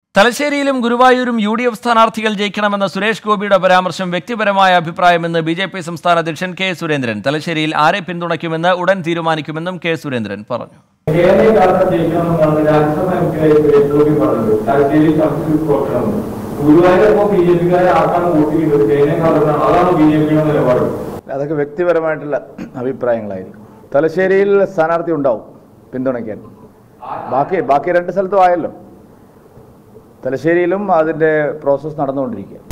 തലശ്ശേരിയിലും ഗുരുവായൂരും U D F സ്ഥാനാർത്ഥികൾ ജയിക്കണമെന്ന സുരേഷ് ഗോപിയുടെ പരാമർശം വ്യക്തിപരമായ അഭിപ്രായമെന്ന് ബി ജെ പി സംസ്ഥാന അധ്യക്ഷൻ കെ സുരേന്ദ്രൻ തലശ്ശേരിയിൽ ആരെ പിന്തുണയ്ക്കുമെന്ന് ഉടൻ തീരുമാനിക്കുമെന്നും കെ സുരേന്ദ്രൻ പറഞ്ഞു കേരള കാലത്ത് ജയിക്കണമെന്നാണ് രാജ്യസഭ എം പി സുരേഷ് ഗോപി പറഞ്ഞത് തലശ്ശേരി സബ്സ്റ്റിറ്റ്യൂട്ട് കൊടുക്കണമെന്ന് ഗുരുവായൂരപ്പോ ബി ജെ പിക്കാരെ ആർക്കാണ് വോട്ട് ചെയ്തത് കേരള കാലത്താണ് അതാണ് ബി ജെ പിയുടെ നിലപാട് അതൊക്കെ വ്യക്തിപരമായിട്ടുള്ള അഭിപ്രായങ്ങളായിരിക്കും തലശ്ശേരിയിൽ സ്ഥാനാർത്ഥി ഉണ്ടാവും പിന്തുണയ്ക്കാൻ ബാക്കി ബാക്കി രണ്ട് സ്ഥലത്തും ആയല്ലോ തലശ്ശേരിയിലും അതിൻ്റെ പ്രോസസ്സ് നടന്നുകൊണ്ടിരിക്കുക